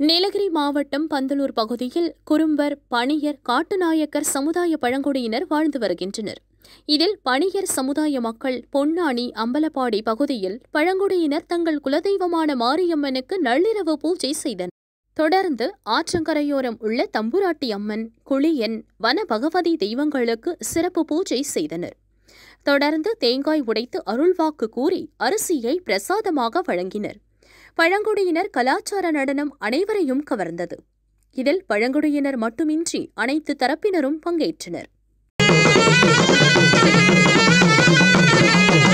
நீலகிரி மாவட்டம் பந்தலூர் பகுதியில் குறும்பர் பணியர் காட்டுநாயக்கர் சமுதாய பழங்குடியினர் வாழ்ந்து வருகின்றனர் இதில் பணியர் சமுதாய மக்கள் பொன்னானி அம்பலப்பாடி பகுதியில் பழங்குடியினர் தங்கள் குலதெய்வமான மாரியம்மனுக்கு நள்ளிரவு பூஜை செய்தனர் தொடர்ந்து ஆற்றங்கரையோரம் உள்ள தம்புராட்டி அம்மன் குளியன் வன பகவதி தெய்வங்களுக்கு சிறப்பு பூஜை செய்தனர் தொடர்ந்து தேங்காய் உடைத்து அருள்வாக்கு கூறி அரிசியை பிரசாதமாக வழங்கினர் பழங்குடியினர் கலாச்சார நடனம் அனைவரையும் கவர்ந்தது இதில் பழங்குடியினர் மட்டுமின்றி அனைத்து தரப்பினரும் பங்கேற்றனர்